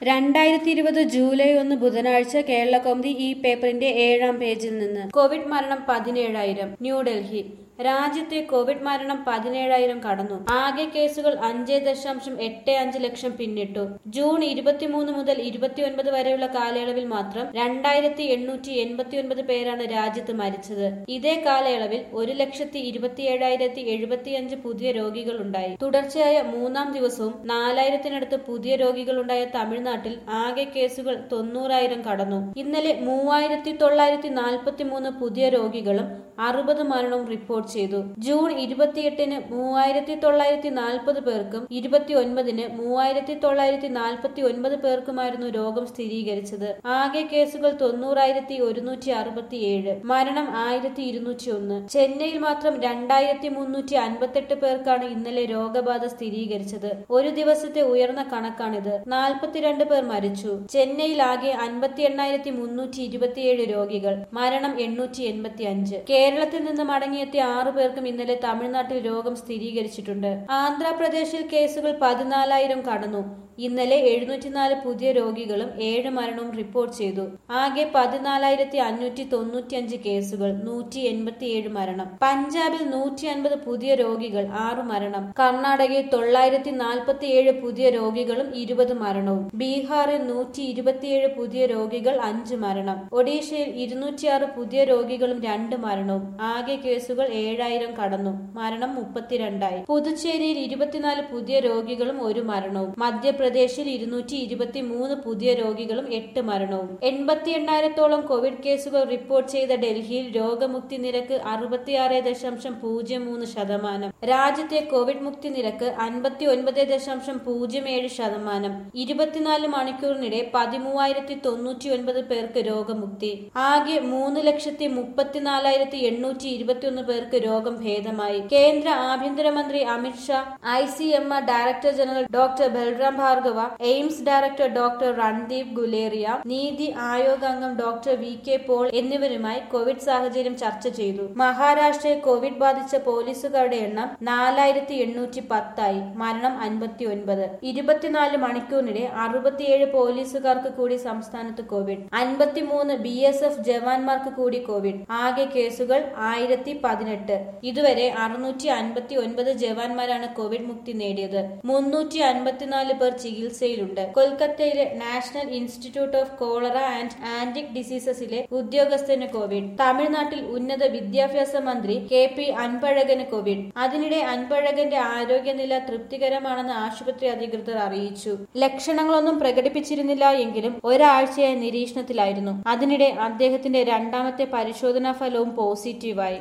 രണ്ടായിരത്തി ഇരുപത് ജൂലൈ ഒന്ന് ബുധനാഴ്ച കേരള കൗമുദി ഈ പേപ്പറിന്റെ ഏഴാം പേജിൽ നിന്ന് കോവിഡ് മരണം പതിനേഴായിരം ന്യൂഡൽഹി രാജ്യത്തെ കോവിഡ് മരണം പതിനേഴായിരം കടന്നു ആകെ കേസുകൾ അഞ്ച് ദശാംശം എട്ട് അഞ്ച് ലക്ഷം പിന്നിട്ടു ജൂൺ ഇരുപത്തിമൂന്ന് മുതൽ ഇരുപത്തിയൊൻപത് വരെയുള്ള കാലയളവിൽ മാത്രം രണ്ടായിരത്തി എണ്ണൂറ്റി എൺപത്തി ഒൻപത് പേരാണ് രാജ്യത്ത് മരിച്ചത് ഇതേ കാലയളവിൽ ഒരു ലക്ഷത്തി ഇരുപത്തിയേഴായിരത്തി എഴുപത്തിയഞ്ച് പുതിയ രോഗികളുണ്ടായി തുടർച്ചയായ മൂന്നാം ദിവസവും നാലായിരത്തിനടുത്ത് പുതിയ രോഗികളുണ്ടായ തമിഴ്നാട്ടിൽ ആകെ കേസുകൾ തൊണ്ണൂറായിരം കടന്നു ഇന്നലെ മൂവായിരത്തി തൊള്ളായിരത്തി നാൽപ്പത്തി മൂന്ന് പുതിയ രോഗികളും അറുപത് മരണവും റിപ്പോർട്ട് ചെയ്തു ജൂൺ ഇരുപത്തിയെട്ടിന് മൂവായിരത്തി തൊള്ളായിരത്തി നാൽപ്പത് പേർക്കും ഇരുപത്തി ഒൻപതിന് മൂവായിരത്തി തൊള്ളായിരത്തി നാൽപ്പത്തി ഒൻപത് പേർക്കുമായിരുന്നു രോഗം സ്ഥിരീകരിച്ചത് ആകെ കേസുകൾ തൊണ്ണൂറായിരത്തി ഒരുന്നൂറ്റി അറുപത്തിയേഴ് മരണം ആയിരത്തി ഇരുന്നൂറ്റി ഒന്ന് ചെന്നൈയിൽ മാത്രം രണ്ടായിരത്തി മുന്നൂറ്റി അൻപത്തെട്ട് പേർക്കാണ് ഇന്നലെ രോഗബാധ സ്ഥിരീകരിച്ചത് ഒരു ദിവസത്തെ ഉയർന്ന കണക്കാണിത് നാൽപ്പത്തിരണ്ട് പേർ മരിച്ചു ചെന്നൈയിൽ ആകെ അൻപത്തി എണ്ണായിരത്തി മുന്നൂറ്റി ഇരുപത്തിയേഴ് രോഗികൾ മരണം എണ്ണൂറ്റി എൺപത്തി അഞ്ച് കേരളത്തിൽ നിന്ന് മടങ്ങിയെത്തിയ ആറു പേർക്കും ഇന്നലെ തമിഴ്നാട്ടിൽ രോഗം സ്ഥിരീകരിച്ചിട്ടുണ്ട് ആന്ധ്രാപ്രദേശിൽ കേസുകൾ പതിനാലായിരം കടന്നു ഇന്നലെ എഴുന്നൂറ്റിനാല് പുതിയ രോഗികളും ഏഴ് മരണവും റിപ്പോർട്ട് ചെയ്തു ആകെ പതിനാലായിരത്തി അഞ്ഞൂറ്റി തൊണ്ണൂറ്റിയഞ്ച് കേസുകൾ നൂറ്റി എൺപത്തിയേഴ് മരണം പഞ്ചാബിൽ നൂറ്റി അൻപത് പുതിയ രോഗികൾ ആറു മരണം കർണാടകയിൽ തൊള്ളായിരത്തി നാൽപ്പത്തിയേഴ് പുതിയ രോഗികളും ഇരുപത് മരണവും ബീഹാറിൽ നൂറ്റി ഇരുപത്തിയേഴ് പുതിയ രോഗികൾ അഞ്ച് മരണം ഒഡീഷയിൽ ഇരുന്നൂറ്റിയാറ് പുതിയ രോഗികളും രണ്ട് മരണവും ആകെ കേസുകൾ ഏഴായിരം കടന്നു മരണം മുപ്പത്തിരണ്ടായി പുതുച്ചേരിയിൽ ഇരുപത്തിനാല് പുതിയ രോഗികളും ഒരു മരണവും മധ്യപ്രദേശിൽ ഇരുന്നൂറ്റി ഇരുപത്തി മൂന്ന് പുതിയ രോഗികളും എട്ട് മരണവും എൺപത്തി എണ്ണായിരത്തോളം കോവിഡ് കേസുകൾ റിപ്പോർട്ട് ചെയ്ത ഡൽഹിയിൽ രോഗമുക്തി നിരക്ക് അറുപത്തിയാറ് ദശാംശം പൂജ്യം മൂന്ന് ശതമാനം രാജ്യത്തെ കോവിഡ് മുക്തി നിരക്ക് അൻപത്തി ഒൻപത് ദശാംശം പൂജ്യം ഏഴ് ശതമാനം ഇരുപത്തിനാല് മണിക്കൂറിനിടെ പതിമൂവായിരത്തി തൊണ്ണൂറ്റി ഒൻപത് പേർക്ക് രോഗമുക്തി ആകെ മൂന്ന് ലക്ഷത്തി മുപ്പത്തിനാലായിരത്തി എണ്ണൂറ്റി ഇരുപത്തിയൊന്ന് പേർക്ക് രോഗം ഭേദമായി കേന്ദ്ര ആഭ്യന്തരമന്ത്രി Amit Shah I C M R director general doctor Balram Bhargava AIIMS director doctor Randeep Guleria NITI Aayog അംഗം ഡോക്ടർ വി കെ പോൾ എന്നിവരുമായി കോവിഡ് സാഹചര്യം ചർച്ച ചെയ്തു മഹാരാഷ്ട്രയിൽ കോവിഡ് ബാധിച്ച പോലീസുകാരുടെ എണ്ണം നാലായിരത്തി എണ്ണൂറ്റി പത്തായി മരണം അൻപത്തി ഒൻപത് ഇരുപത്തിനാല് മണിക്കൂറിനിടെ അറുപത്തിയേഴ് പോലീസുകാർക്ക് കൂടി സംസ്ഥാനത്ത് കോവിഡ് അൻപത്തിമൂന്ന് ബി എസ് എഫ് ജവാന്മാർക്ക് കൂടി കോവിഡ് ആകെ കേസുകൾ ആയിരത്തി പതിനെട്ട് ഇതുവരെ അറുന്നൂറ്റി അൻപത്തി ഒൻപത് ജവാന്മാരാണ് കോവിഡ് മുക്തി നേടിയത് മുന്നൂറ്റി അൻപത്തിനാല് പേർ ചികിത്സയിലുണ്ട് കൊൽക്കത്തയിലെ national institute of cholera and enteric ഡിസീസസിലെ ഉദ്യോഗസ്ഥന് കോവിഡ് തമിഴ്നാട്ടിൽ ഉന്നത വിദ്യാഭ്യാസ മന്ത്രി കെ പി അൻപഴകന് കോവിഡ് അതിനിടെ അൻപഴകന്റെ ആരോഗ്യനില തൃപ്തികരമാണെന്ന് ആശുപത്രി അധികൃതർ അറിയിച്ചു ലക്ഷണങ്ങളൊന്നും പ്രകടിപ്പിച്ചിരുന്നില്ല എങ്കിലും ഒരാഴ്ചയായി നിരീക്ഷണത്തിലായിരുന്നു അതിനിടെ അദ്ദേഹത്തിന്റെ രണ്ടാമത്തെ പരിശോധനാ ഫലവും പോസിറ്റീവായി